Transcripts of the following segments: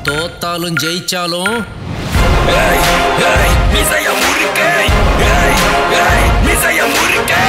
தோத்தாலும் ஜெயிச்சாலும் ஏய், ஏய், மிசைய முறுக்கே ஏய், ஏய், மிசைய முறுக்கே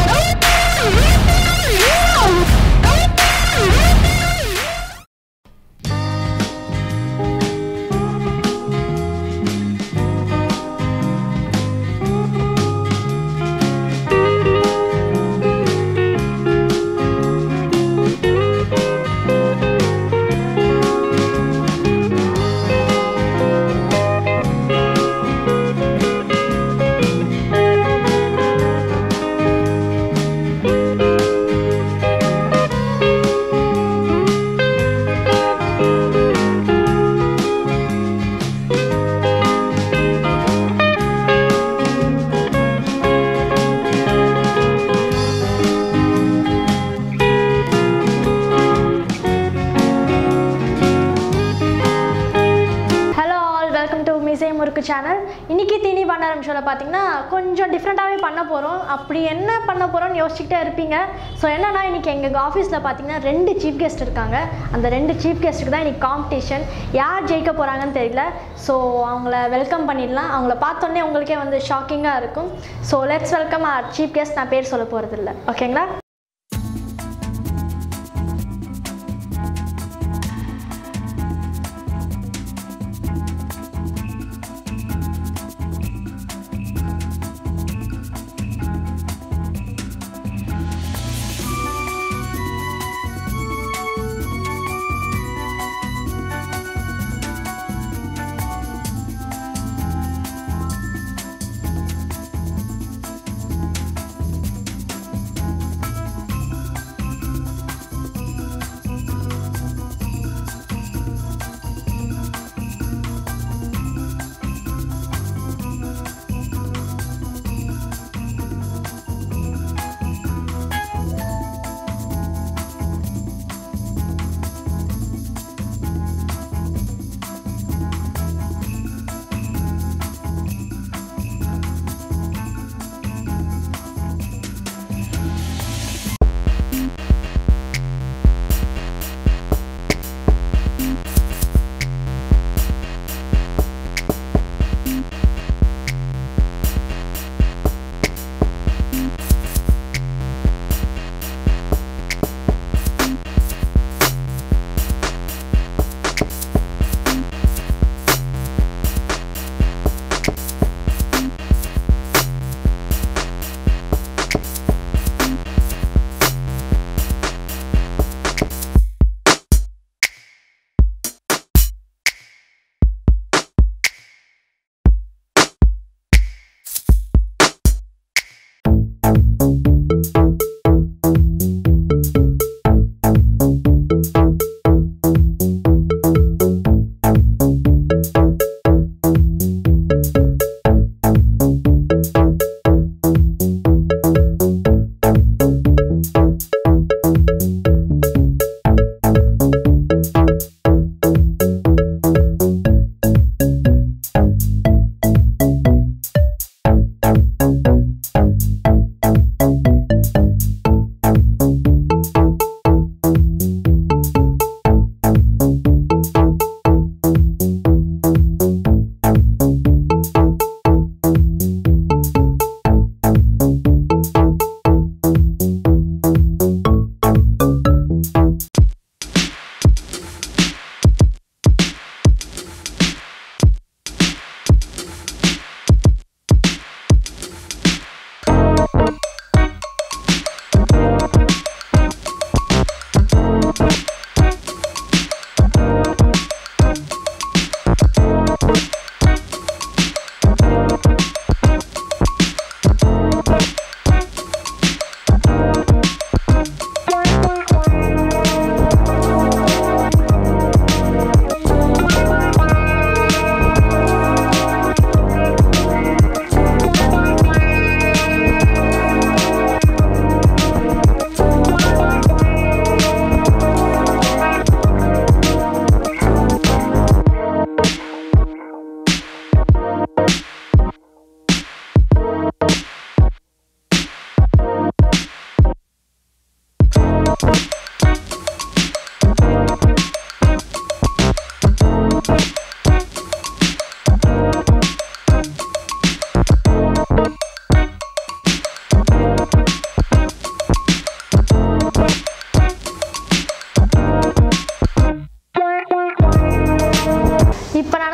hello all welcome to Meesai Murukku channel இன்னைக்கு தீனி பண்டாரம் ஷோவில் பார்த்தீங்கன்னா கொஞ்சம் டிஃப்ரெண்ட்டாகவே பண்ண போகிறோம் அப்படி என்ன பண்ண போகிறோம்னு யோசிச்சுக்கிட்டே இருப்பீங்க ஸோ என்னன்னா இன்னைக்கு எங்கள் ஆஃபீஸில் பார்த்தீங்கன்னா ரெண்டு சீஃப் கெஸ்ட் இருக்காங்க அந்த ரெண்டு சீஃப் கெஸ்ட்டுக்கு தான் இன்னைக்கு காம்படிஷன் யார் ஜெயிக்க போகிறாங்கன்னு தெரியல ஸோ அவங்கள வெல்கம் பண்ணிடலாம் அவங்கள பார்த்தோன்னே உங்களுக்கே வந்து ஷாக்கிங்காக இருக்கும் so let's welcome our chief guest நான் பேர் சொல்ல போகிறதில்ல ஓகேங்களா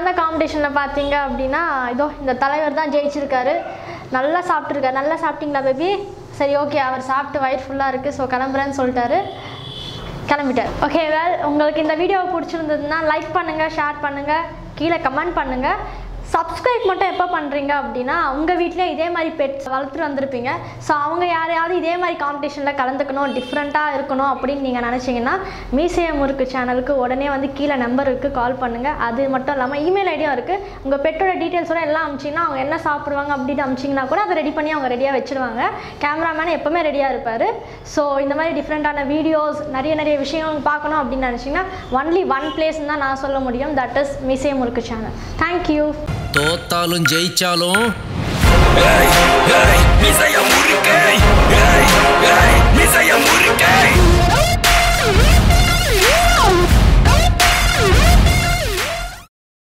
நடந்த காம்படிஷனில் பார்த்தீங்க அப்படின்னா இதோ இந்த தலைவர் தான் ஜெயிச்சிருக்காரு நல்லா சாப்பிட்ருக்காரு நல்லா சாப்பிட்டீங்களா பேபி சரி ஓகே அவர் சாப்பிட்டு வயிறு ஃபுல்லாக இருக்குது ஸோ கிளம்புறேன்னு சொல்லிட்டாரு கிளம்பிட்டார் ஓகே வெல் உங்களுக்கு இந்த வீடியோ பிடிச்சிருந்ததுன்னா லைக் பண்ணுங்கள் ஷேர் பண்ணுங்கள் கீழே கமெண்ட் பண்ணுங்கள் சப்ஸ்கிரைப் மட்டும் எப்போ பண்ணுறீங்க அப்படின்னா உங்கள் வீட்டிலே இதே மாதிரி பெட்ஸ் வளர்த்துட்டு வந்திருப்பீங்க ஸோ அவங்க யாரையாவது இதே மாதிரி காம்படிஷனில் கலந்துக்கணும் டிஃப்ரெண்ட்டாக இருக்கணும் அப்படின்னு நீங்கள் நினச்சிங்கன்னா மீசைய முறுக்கு சேனலுக்கு உடனே வந்து கீழே நம்பர் இருக்குது கால் பண்ணுங்கள் அது மட்டும் இல்லாமல் இமெயில் ஐடியும் இருக்குது உங்கள் பெட்டோட டீட்டெயில்ஸோட எல்லாம் அமிச்சிங்கன்னா அவங்க என்ன சாப்பிடுவாங்க அப்படின்னு அமிச்சிங்கன்னா கூட அதை ரெடி பண்ணி அவங்க ரெடியாக வச்சுருவாங்க கேமராமேன் எப்போவுமே ரெடியாக இருப்பார் ஸோ இந்த மாதிரி டிஃப்ரெண்ட்டான வீடியோஸ் நிறைய நிறைய விஷயம் பார்க்கணும் அப்படின்னு நினச்சிங்கன்னா ஒன்லி ஒன் பிளேஸ் தான் நான் சொல்ல முடியும் தட் இஸ் மீசைய முறுக்கு சேனல் தேங்க்யூ தோத்தாலும் ஜெயிச்சாலும் ஏய் ஏய் மிசைய முறுக்கே